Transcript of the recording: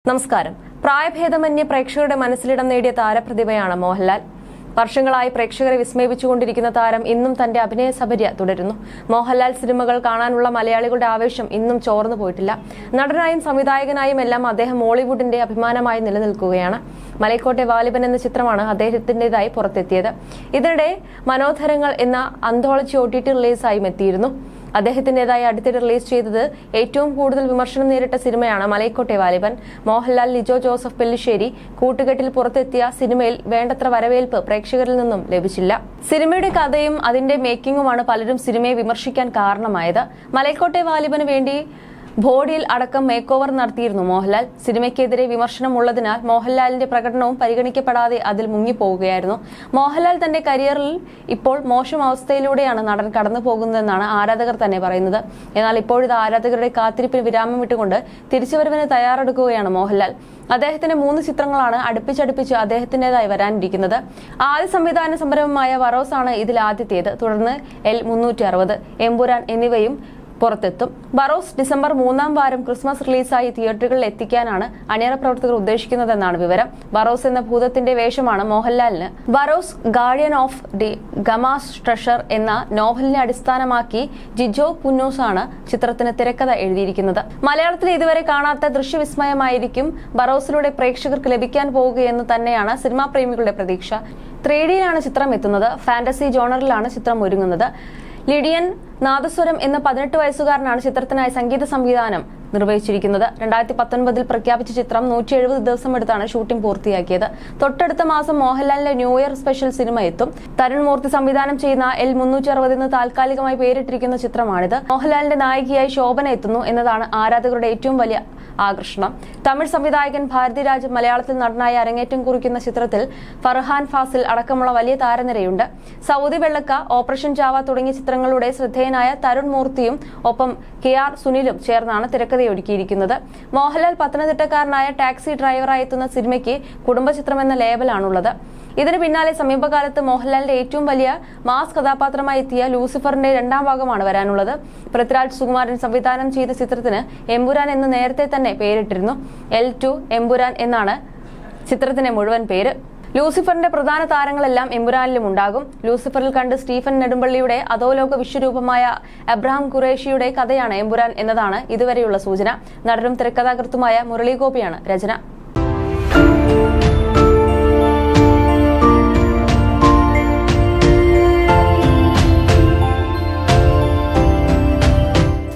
നമസ്കാരം പ്രായഭേദമന്യേ പ്രേക്ഷകരുടെ മനസ്സിലിടം നേടിയ താരപ്രതിഭയാണ് മോഹൻലാൽ വർഷങ്ങളായി പ്രേക്ഷകരെ വിസ്മയിപ്പിച്ചുകൊണ്ടിരിക്കുന്ന താരം ഇന്നും തന്റെ അഭിനയ സബര്യ തുടരുന്നു മോഹൻലാൽ സിനിമകൾ കാണാനുള്ള മലയാളികളുടെ ആവേശം ഇന്നും ചോർന്നു പോയിട്ടില്ല നടനായും സംവിധായകനായും എല്ലാം അദ്ദേഹം മോളിവുഡിന്റെ അഭിമാനമായി നിലനിൽക്കുകയാണ് മലൈക്കോട്ടെ വാലിബൻ എന്ന ചിത്രമാണ് അദ്ദേഹത്തിന്റേതായി പുറത്തെത്തിയത് ഇതിനിടെ മനോധരങ്ങൾ എന്ന അന്തോളജി ഒ ടി ടി റിലീസായും എത്തിയിരുന്നു അദ്ദേഹത്തിന്റേതായി അടുത്തിടെ റിലീസ് ചെയ്തത് ഏറ്റവും കൂടുതൽ വിമർശനം നേരിട്ട സിനിമയാണ് മലൈക്കോട്ടെ വാലിബൻ മോഹൻലാൽ ലിജോ ജോസഫ് പെല്ലിശ്ശേരി കൂട്ടുകെട്ടിൽ പുറത്തെത്തിയ സിനിമയിൽ വേണ്ടത്ര വരവേൽപ്പ് പ്രേക്ഷകരിൽ നിന്നും ലഭിച്ചില്ല സിനിമയുടെ കഥയും അതിന്റെ മേക്കിംഗുമാണ് പലരും സിനിമയെ വിമർശിക്കാൻ കാരണമായത് മലൈക്കോട്ടെ വാലിബന് വേണ്ടി ബോഡിയിൽ അടക്കം മേക്ക് ഓവർ നടത്തിയിരുന്നു മോഹൻലാൽ സിനിമയ്ക്കെതിരെ വിമർശനം ഉള്ളതിനാൽ മോഹൻലാലിന്റെ പ്രകടനവും പരിഗണിക്കപ്പെടാതെ അതിൽ മുങ്ങിപ്പോവുകയായിരുന്നു മോഹൻലാൽ തന്റെ കരിയറിൽ ഇപ്പോൾ മോശം അവസ്ഥയിലൂടെയാണ് നടൻ കടന്നു പോകുന്നതെന്നാണ് ആരാധകർ തന്നെ പറയുന്നത് എന്നാൽ ഇപ്പോഴിത് ആരാധകരുടെ കാത്തിരിപ്പിന് വിരാമം വിട്ടുകൊണ്ട് തിരിച്ചുവരവിന് തയ്യാറെടുക്കുകയാണ് മോഹൻലാൽ അദ്ദേഹത്തിന്റെ മൂന്ന് ചിത്രങ്ങളാണ് അടുപ്പിച്ചടുപ്പിച്ച് അദ്ദേഹത്തിന്റേതായി വരാനിരിക്കുന്നത് ആദ്യ സംവിധാന സംരംഭമായ വറോസ് ആണ് ഇതിൽ ആദ്യത്തേത് തുടർന്ന് എൽ മുന്നൂറ്റി അറുപത് എമ്പുരാൻ എന്നിവയും പുറത്തെത്തും ബറോസ് ഡിസംബർ മൂന്നാം വാരം ക്രിസ്മസ് റിലീസായി തിയേറ്ററുകളിൽ എത്തിക്കാനാണ് അണിയറ പ്രവർത്തകർ ഉദ്ദേശിക്കുന്നതെന്നാണ് വിവരം ബറോസ് എന്ന ഭൂതത്തിന്റെ വേഷമാണ് മോഹൻലാലിന് Barroz guardian of D Gama's treasure എന്ന നോവലിനെ അടിസ്ഥാനമാക്കി ജിജോ പുന്നോസ് ആണ് ചിത്രത്തിന് തിരക്കഥ എഴുതിയിരിക്കുന്നത് മലയാളത്തിൽ ഇതുവരെ കാണാത്ത ദൃശ്യവിസ്മയമായിരിക്കും ബറോസിലൂടെ പ്രേക്ഷകർക്ക് ലഭിക്കാൻ പോവുകയെന്ന് തന്നെയാണ് സിനിമാ പ്രേമികളുടെ പ്രതീക്ഷ ത്രീ ഡിയിലാണ് ചിത്രം എത്തുന്നത് ഫാന്റസി ജോണറിലാണ് ചിത്രം ഒരുങ്ങുന്നത് ലിഡിയൻ നാദസ്വരം എന്ന പതിനെട്ട് വയസ്സുകാരനാണ് ചിത്രത്തിനായി സംഗീത സംവിധാനം നിർവഹിച്ചിരിക്കുന്നത് രണ്ടായിരത്തി പത്തൊൻപതിൽ പ്രഖ്യാപിച്ച ചിത്രം നൂറ്റി എഴുപത് ദിവസം എടുത്താണ് ഷൂട്ടിംഗ് പൂർത്തിയാക്കിയത് തൊട്ടടുത്ത മാസം മോഹൻലാലിന്റെ ന്യൂ ഇയർ സ്പെഷ്യൽ സിനിമ എത്തും തരുൺ മൂർത്തി സംവിധാനം ചെയ്യുന്ന എൽ മുന്നൂറ്റി അറുപത് എന്ന് താൽക്കാലികമായി പേരിട്ടിരിക്കുന്ന ചിത്രമാണിത് മോഹൻലാലിന്റെ നായികയായി ശോഭന എത്തുന്നു എന്നതാണ് ആരാധകരുടെ ഏറ്റവും വലിയ ആകർഷണം തമിഴ് സംവിധായകൻ ഭാരതിരാജ് മലയാളത്തിൽ നടനായി അരങ്ങേറ്റം കുറിക്കുന്ന ചിത്രത്തിൽ ഫർഹാൻ ഫാസിൽ അടക്കമുള്ള വലിയ താരനിരയുണ്ട് സൗദി വെള്ളക്ക ഓപ്പറേഷൻ ജാവ തുടങ്ങിയ ചിത്രങ്ങളുടെ ശ്രദ്ധേയനായ തരുൺ മൂർത്തിയും ഒപ്പം കെ ആർ സുനിലും ചേർന്നാണ് തിരക്കഥയൊരുക്കിയിരിക്കുന്നത് മോഹൻലാൽ പത്തനംതിട്ടക്കാരനായ ടാക്സി ഡ്രൈവറായി എത്തുന്ന സിനിമയ്ക്ക് കുടുംബചിത്രം എന്ന ലേബലാണുള്ളത് ഇതിന് പിന്നാലെ സമീപകാലത്ത് മോഹൻലാലിന്റെ ഏറ്റവും വലിയ മാസ് കഥാപാത്രമായി എത്തിയ ലൂസിഫറിന്റെ രണ്ടാം ഭാഗമാണ് വരാനുള്ളത് പൃഥ്വിരാജ് സുകുമാരൻ സംവിധാനം ചെയ്ത ചിത്രത്തിന് എമ്പുരാൻ എന്ന് നേരത്തെ തന്നെ പേരിട്ടിരുന്നു എൽ ടു എമ്പുരാൻ എന്നാണ് ചിത്രത്തിന്റെ മുഴുവൻ പേര് ലൂസിഫറിന്റെ പ്രധാന താരങ്ങളെല്ലാം എമ്പുരാനിലും ഉണ്ടാകും ലൂസിഫറിൽ കണ്ട് സ്റ്റീഫൻ നെടുമ്പള്ളിയുടെ അധോലോക വിശ്വരൂപമായ അബ്രഹാം ഖുറേഷിയുടെ കഥയാണ് എമ്പുരാൻ എന്നതാണ് ഇതുവരെയുള്ള സൂചന നടനും തിരക്കഥാകൃത്തുമായ മുരളി ഗോപിയാണ് രചന